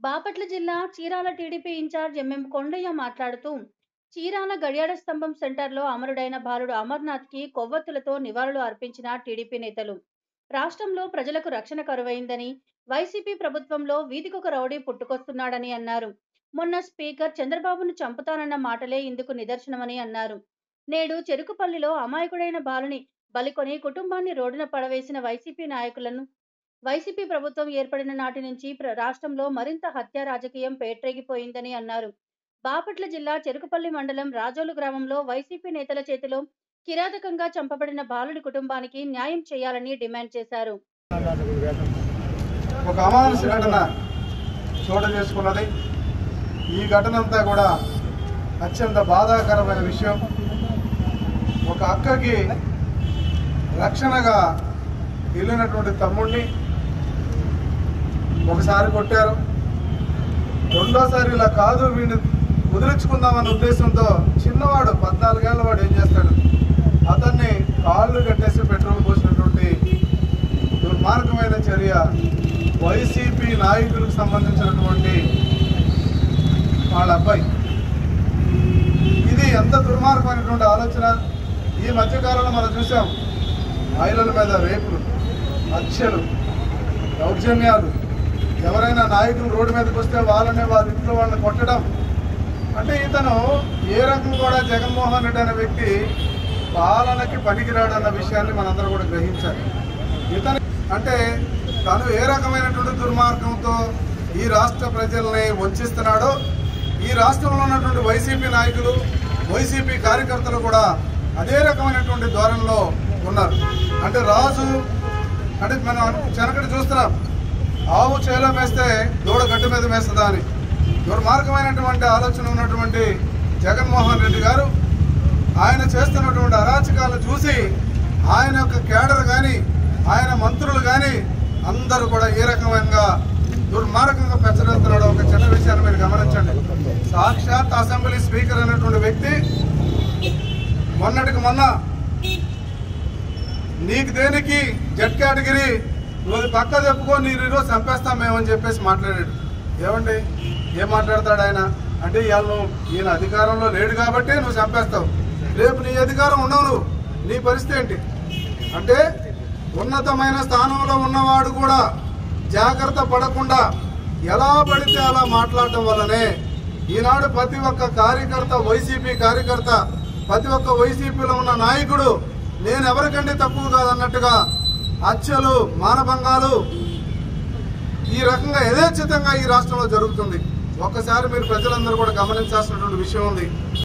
బాపట్ల జిల్లా Chirala TDP incharge MM Kondaiah మాట్లాడుతూ చీరాల గడియాడ స్తంభం సెంటర్లో అమరుడైన బాలుడు అమర్నాథ్కి కొవ్వొత్తులతో నివాళులు అర్పించిన టీడీపీ నేతలు రాష్ట్రంలో ప్రజలకు రక్షణ కరువైందని వైసీపీ ప్రభుత్వంలో వీధికొక రౌడీ పుట్టుకొస్తున్నాడని అన్నారు మొన్న స్పీకర్ చంద్రబాబును చంపుతానన్న మాటలే ఇందుకు నిదర్శనమని అన్నారు నేడు చెరుకుపల్లిలో అమాయకుడైన బాలుని బలికొని కుటుంబాన్ని రోడ్డున పడవేసిన వైసీపీ నాయకులను వైసీపీ ప్రభుత్వం ఏర్పడిన నాటి నుంచి ప్ర- రాష్ట్రంలో మరింత హత్య రాజకీయం పేట్రేగిపోయిందని అన్నారు బాపట్ల జిల్లా చెరుకుపల్లి మండలం రాజోలు గ్రామంలో వైసీపీ నేతల చేతిలో కిరాతకంగా చంపబడిన బాలుడి కుటుంబానికి న్యాయం చేయాలని డిమాండ్ చేశారు ఒక అమానుష ఘటన చోటు చేసుకున్నది ఈ ఘటన అంతా కూడా అత్యంత బాధాకరమైన విషయం ఒక అక్కకి రక్షణగా వెళ్ళినటువంటి తమ్ముడిని ఒకసారి కొట్టారు రెండోసారి ఇలా కాదు వీడిని వదిలించుకుందామన్న ఉద్దేశంతో చిన్నవాడు పద్నాలుగేళ్ల వాడు ఏం చేస్తాడు అతన్ని కాళ్ళు కట్టేసి పెట్రోల్ పోసినటువంటి దుర్మార్గమైన చర్య వైసీపీ నాయకులకు సంబంధించినటువంటి వాళ్ళ అబ్బాయి ఇది ఎంత దుర్మార్గమైనటువంటి ఆలోచన ఈ మధ్యకాలంలో మనం చూసాం మహిళల మీద రేపులు హత్యలు దౌర్జన్యాలు ఎవరైనా నాయకులు రోడ్డు మీదకి వస్తే వాళ్ళనే వాళ్ళ ఇంట్లో వాళ్ళని కొట్టడం అంటే ఇతను ఏ రకం కూడా జగన్మోహన్ రెడ్డి అనే వ్యక్తి పాలనకి పనికిరాడన్న విషయాన్ని మనందరం కూడా గ్రహించాలి ఇతను అంటే తను ఏ రకమైనటువంటి దుర్మార్గంతో ఈ రాష్ట్ర ప్రజల్ని వంచిస్తున్నాడో ఈ రాష్ట్రంలో ఉన్నటువంటి వైసీపీ నాయకులు వైసీపీ కార్యకర్తలు కూడా అదే రకమైనటువంటి ధోరణిలో ఉన్నారు అంటే రాజు అంటే మనం చెనకటి చూస్తున్నాం ఆవు చేలో వేస్తే దూడ గడ్డి మీద వేస్తుందా అని దుర్మార్గమైనటువంటి ఆలోచన ఉన్నటువంటి జగన్మోహన్ రెడ్డి గారు ఆయన చేస్తున్నటువంటి అరాచకాలు చూసి ఆయన యొక్క కేడర్ కానీ ఆయన మంత్రులు కానీ అందరూ కూడా ఏ రకమైన దుర్మార్గంగా పెచ్చరిస్తున్నాడో ఒక చిన్న విషయాన్ని మీరు గమనించండి సాక్షాత్ అసెంబ్లీ స్పీకర్ అనేటువంటి వ్యక్తి మొన్నటికి మొన్న నీకు దేనికి జడ్ కేటగిరీ నువ్వు అది పక్క చెప్పుకో నేను ఈరోజు చంపేస్తాం మేమని చెప్పేసి మాట్లాడాడు ఏమండి ఏం మాట్లాడతాడు ఆయన అంటే ఇవాళ నువ్వు ఈయన అధికారంలో లేడు కాబట్టి నువ్వు చంపేస్తావు రేపు నీ అధికారం ఉండవు నువ్వు నీ పరిస్థితి ఏంటి అంటే ఉన్నతమైన స్థానంలో ఉన్నవాడు కూడా జాగ్రత్త పడకుండా ఎలా పడితే అలా మాట్లాడటం వల్లనే ఈనాడు ప్రతి ఒక్క కార్యకర్త వైసీపీ కార్యకర్త ప్రతి ఒక్క వైసీపీలో ఉన్న నాయకుడు నేను ఎవరికంటే తక్కువ కాదన్నట్టుగా హత్యలు మానభంగాలు ఈ రకంగా యథేచ్ఛితంగా ఈ రాష్ట్రంలో జరుగుతుంది ఒక్కసారి మీరు ప్రజలందరూ కూడా గమనించాల్సినటువంటి విషయం ఉంది